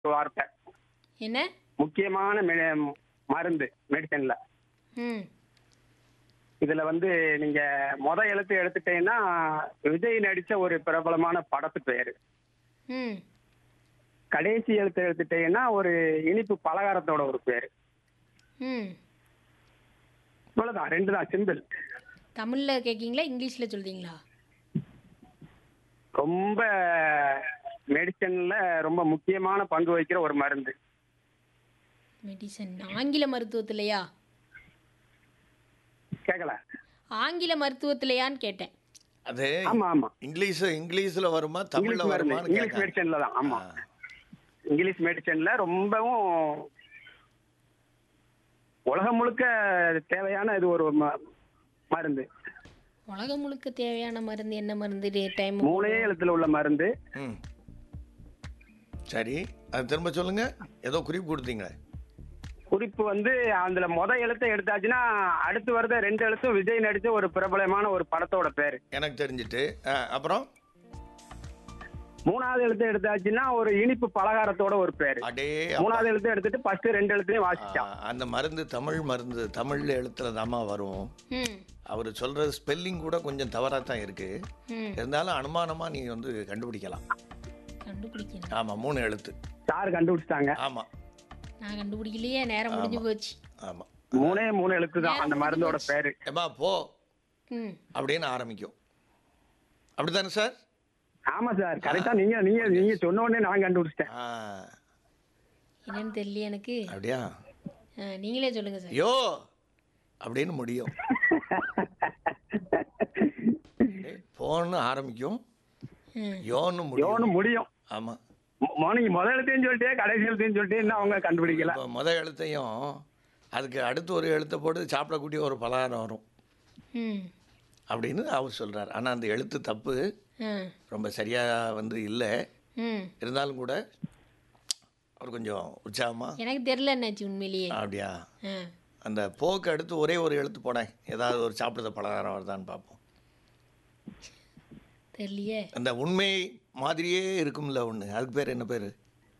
ஒரு வார்த்தை என்ன முக்கியமான மெ- மருந்து மெடிசன்ல ம் இதுல வந்து நீங்க முத எழுத்து எடுத்துட்டீங்கன்னா விஜய் நடிச்ச ஒரு பிரபலமான படத்து பேரு ம் கடைசி எழுத்து எடுத்துட்டீங்கன்னா ஒரு இனிப்பு பலகாரத்தோட ஒரு பேரு ம் இவ்வளவுதான் ரெண்டு தான் சிம்பிள் தமிழில் கேட்கீங்களா இங்கிலீஷில் சொல்கிறீங்களா ரொம்ப மெடிசன்ல ரொம்ப முக்கியமான பங்கு வகிக்கிற ஒரு மருந்து மெடிசன் ஆங்கில மருத்துவத்திலையா கேட்கல ஆங்கில மருத்துவத்திலையான்னு கேட்டேன் அது ஆமா ஆமா இங்கிலீஷ் இங்கிலீஷ்ல வருமா தமிழ்ல இங்கிலீஷ் மருந்து வருமான்னு இங்கிலீஷ் கேட்டேன் மெடிசன்ல தான் ஆமா ஆ. இங்கிலீஷ் மெடிசன்ல ரொம்பவும் உலகம் முழுக்க தேவையான இது ஒரு ம- மருந்து உலகம் முழுக்க தேவையான மருந்து என்ன மருந்து டைம் மூணே எழுத்துல உள்ள மருந்து ம் சரி அது திரும்ப சொல்லுங்க ஏதோ குறிப்பு கொடுத்தீங்களே குறிப்பு வந்து அதுல முத எழுத்தை எடுத்தாச்சுன்னா அடுத்து வரத ரெண்டு எழுத்தும் விஜய் நடிச்ச ஒரு பிரபலமான ஒரு படத்தோட பேரு எனக்கு தெரிஞ்சிட்டு ஆ, அப்புறம் மூணாவது எழுத்து எடுத்தாச்சுன்னா ஒரு இனிப்பு பலகாரத்தோட ஒரு பேரு அடே மூணாவது எழுத்து எடுத்துட்டு ஃபர்ஸ்ட் ரெண்டு எழுத்தையும் ஆ, வாசிச்சான் அந்த மருந்து தமிழ் மருந்து தமிழ் எழுத்துல தாமா வரும் ம் அவர் சொல்ற ஸ்பெல்லிங் கூட கொஞ்சம் தவறா தான் இருக்கு ம் இருந்தாலும் அனுமானமா நீ வந்து கண்டுபிடிக்கலாம் கண்டுபிடிக்கணும் ஆமா மூணு எழுத்து சார் கண்டுபிடிச்சிட்டாங்க ஆமா நான் கண்டுபிடிக்கலையே நேரம் முடிஞ்சு போச்சு ஆமா மூணே மூணு எழுத்து தான் அந்த மருந்தோட பேரு ஏமா போ ம் அப்படின்னு ஆரம்பிக்கும் அப்படித்தானே சார் ஆமா சார் கரெக்டா நீங்க நீங்க நீங்க சொன்ன உடனே நான் கண்டுபிடிச்சிட்டேன் ஆ என்னன்னு தெரியல எனக்கு அப்படியா ஆ, நீங்களே சொல்லுங்க சார் யோ அப்படின்னு முடியும் போன்னு ஆரம்பிக்கும் ம் யோன்னு முடியும் யோன்னு முடியும் ஆமா மொ- நீங்க முதல் எழுத்தையும் சொல்லிட்டு கடைசி எழுத்தையும் சொல்லிட்டு இன்னும் அவங்க கண்டுபிடிக்கல இப்போ முத எழுத்தையும் அதுக்கு அடுத்து ஒரு எழுத்தை போட்டு சாப்பிடக்கூடிய ஒரு பலகாரம் வரும் ம் அப்படின்னு அவர் சொல்றார் ஆனா அந்த எழுத்து தப்பு ஆ ரொம்ப சரியா வந்து இல்லை ம் இருந்தாலும் கூட அவர் கொஞ்சம் உற்சாகமா எனக்கு தெரியல என்னாச்சு உண்மையிலேயே அப்படியா ஆ அந்த போக்கு அடுத்து ஒரே ஒரு எழுத்து போனேன் ஏதாவது ஒரு சாப்பிடுற பலகாரம் வருதான்னு பார்ப்போம் தெரியலையே அந்த உண்மை மாதிரியே இருக்கும்ல ஒன்று அதுக்கு பேர் என்ன பேர்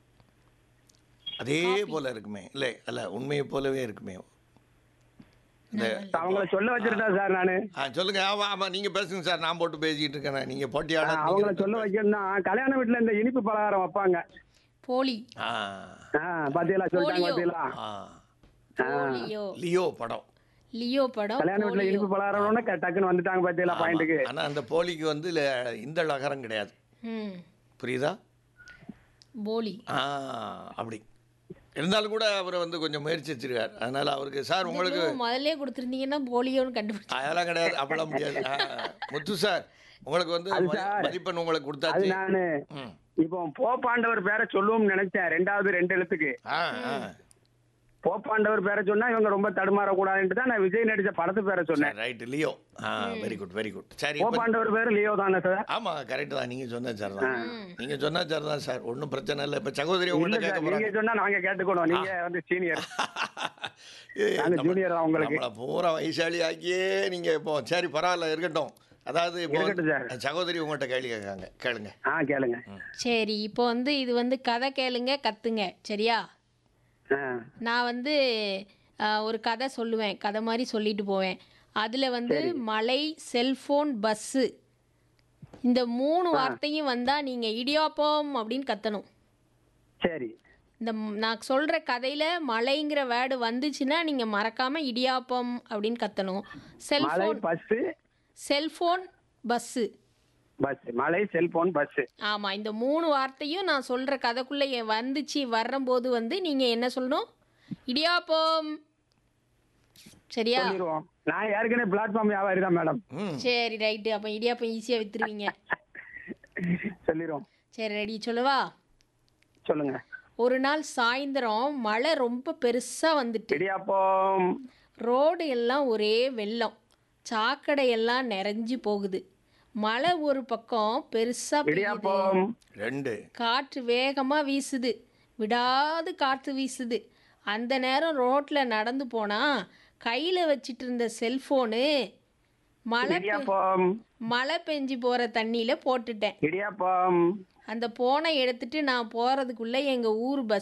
அதே போல இருக்குமே இல்லை அல்ல உண்மையை போலவே இருக்குமே இந்த அவங்கள சொல்ல வச்சிருந்தா சார் நானு ஆ சொல்லுங்க ஆமா ஆமா நீங்க பேசுங்க சார் நான் போட்டு பேசிக்கிட்டு இருக்கேன் நீங்க போட்டியாளர் அவங்கள நீங்க- சொல்ல வைக்கணும்னா கல்யாண வீட்டுல இந்த இனிப்பு பலகாரம் வைப்பாங்க போலி ஆ ஆ, பாத்தீங்களா சொல்லிட்டாங்க போலியோ. பாத்தீங்களா ஆ போலியோ லியோ படம் லியோ படம் கல்யாண வீட்டுல போலியோ. இனிப்பு பலகாரம்னு டக்குன்னு வந்துட்டாங்க பாத்தீங்களா பாயிண்ட்டுக்கு ஆனா அந்த போலிக்கு வந்து ல- இந்த லகரம் கிடையாது ம் புரியுதா போலி ஆ அப்படி இருந்தாலும் கூட அவர் வந்து கொஞ்சம் முயற்சி வச்சிருக்கார் அதனால அவருக்கு சார் உங்களுக்கு உங்களுக்கு முதல்ல கொடுத்துருந்தீங்கன்னா போலியோன்னு கண்டுபிடிச்சு அதெல்லாம் கிடையாது அப்படிலாம் முடியாது ஆ, முத்து சார் உங்களுக்கு வந்து அது மதி- சார். மதிப்பெண் உங்களுக்கு அது கொடுத்தாச்சு நானு ம். இப்போ போப்பாண்டவர் பேரை சொல்லுவோம்னு நினைச்சேன் ரெண்டாவது ரெண்டு எழுத்துக்கு ஆ ஆ போப்பாண்டவர் பேரை சொன்னா இவங்க ரொம்ப தடுமாறக்கூடாதுன்ட்டு தான் நான் விஜய் நடிச்ச படத்து பேரை சொன்னேன் ரைட் லியோ ஆ வெரி குட் வெரி குட் சரி இப்ப- போப்பாண்டவர் பேரு லியோ தானே சார் ஆமா கரெக்ட் தான் நீங்க சொன்ன சார் தான் நீங்க சொன்ன சார் தான் சார் ஒன்றும் பிரச்சனை இல்லை இப்ப சகோதரி இல்ல உங்கள்கிட்ட கேட்க சார் நீங்க போறாங்க சொன்னா நாங்க கேட்டுக்கணும் நீங்க வந்து சீனியர் ஏய், நாங்க நம்ம- junior தான் உங்களுக்கு. நம்மள பூரா வயசாளி ஆக்கியே நீங்க இப்போ சரி பரவாயில்ல இருக்கட்டும் அதாவது இப்போ இருக்கட்டும் வந்து சகோதரி உங்கள்கிட்ட கேள்வி கேட்காங்க கேளுங்க ஆ கேளுங்க சரி இப்போ வந்து இது வந்து கதை கேளுங்க கத்துங்க சரியா ஆ நான் வந்து ஆ, ஒரு கதை சொல்லுவேன் கதை மாதிரி சொல்லிட்டு போவேன் அதில் வந்து மலை செல்ஃபோன் பஸ்ஸு இந்த மூணு வார்த்தையும் வந்தால் நீங்கள் இடியாப்பம் அப்படின்னு கத்தணும் சரி இந்த ம்- நான் சொல்கிற கதையில் மலைங்கிற வேர்டு வந்துச்சுன்னா நீங்கள் மறக்காமல் இடியாப்பம் அப்படின்னு கத்தணும் மலை cellphone bus cellphone bus bus மலை செல்போன் பஸ் ஆமாம் இந்த மூணு வார்த்தையும் நான் சொல்கிற கதைக்குள்ளே என் வந்துச்சு வர்றம்போது வந்து நீங்கள் என்ன சொல்லணும் இடியாப்பம் சரியா சொல்லிடுவோம் நான் ஏற்கனவே பிளாட்ஃபார்ம் வியாபாரி தான் மேடம் ம் சரி ரைட்டு அப்போ இடியாப்பம் ஈஸியாக விற்றுருவீங்க சொல்லிடுவோம் சரி ரெடி சொல்லவா சொல்லுங்க ஒரு நாள் சாயந்தரம் மழை ரொம்ப பெருசாக வந்துட்டு இடியாப்பம் ரோடு எல்லாம் ஒரே வெள்ளம் சாக்கடை எல்லாம் நிறைஞ்சு போகுது மழை ஒரு பக்கம் பெருசாக பெய்யுது இடியாப்பம் ரெண்டு காற்று வேகமாக வீசுது விடாது காற்று வீசுது அந்த நேரம் ரோட்டில் நடந்து போனால் கையில் வச்சிட்டு இருந்த செல்ஃபோனு மழை பெ- இடியாப்பம் மழை பெஞ்சு போகிற தண்ணியில் போட்டுட்டேன் இடியாப்பம் அந்த போனை எடுத்துட்டு நான் போகிறதுக்குள்ளே எங்கள் ஊர் பஸ்